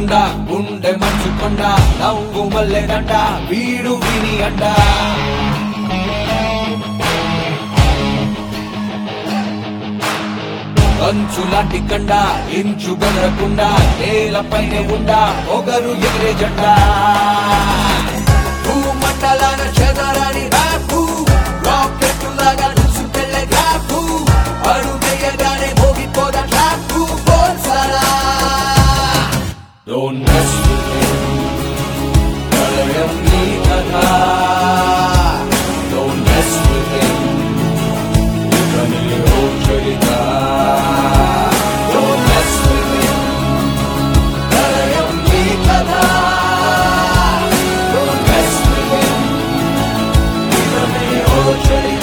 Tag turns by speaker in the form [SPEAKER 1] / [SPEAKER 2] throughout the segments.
[SPEAKER 1] కొండ గుండె మంచు కొండ నవ్వు మల్లెదండ వీడు విని అండ కంచు లాంటి కండ ఇంచు బెదరకుండా నేలపైన ఉండ ఒకరు ఎగిరే జెండా భూమండలాన చెదరని ర్యాపు రాకెట్ లాగా దూసుకెళ్ళే గ్రాఫు అడుగేయగానే మోగిపోద ట్రాపు పోల్సారా Don't mess with me. ప్రళయం నీ కథ Don't mess with me. ఇకని oh Charitha Don't mess with me. ప్రళయం నీ కథ Don't mess with me. ఇకని ఓ చరిత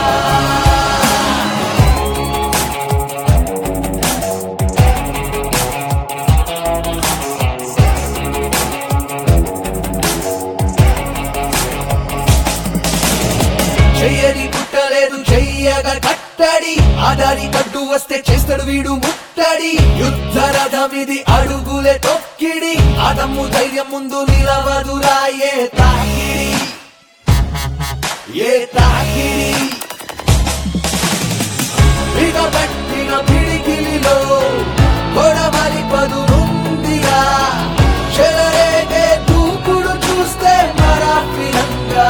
[SPEAKER 1] చెయ్యని పుట్టలేదు చెయ్యగా కట్టడి ఆదారి కట్టు వస్తే చేస్తాడు వీడు ముట్టడి యుద్ధ రథమిది అడుగులే తొక్కిడి ఆదమ్ము ధైర్యం ముందు నిలవదురా ఏ తాకిడి ఏ తాకిడి బిగబట్టిన పిడికిలిలో గొడవలి పదునుందిగా చెలరేగే దూకుడు చూస్తే మరాఫినంగా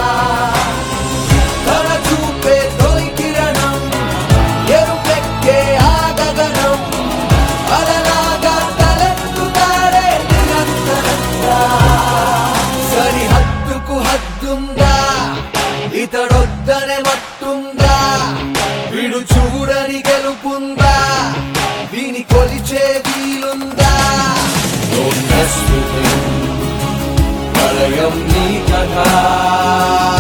[SPEAKER 1] తన చూపే తొలి కిరణం ఎరుపెక్కే ఆగగనం అలలాగా తలెత్తుతాడే నిరంతరంగా సరిహద్దుకు హద్దుందా ఇతడొద్దనే మట్టుందా వీడు చూడని గెలుపుందా వీని కొలిచే వీలుందా Don't mess with him. ప్రళయం నీ కథ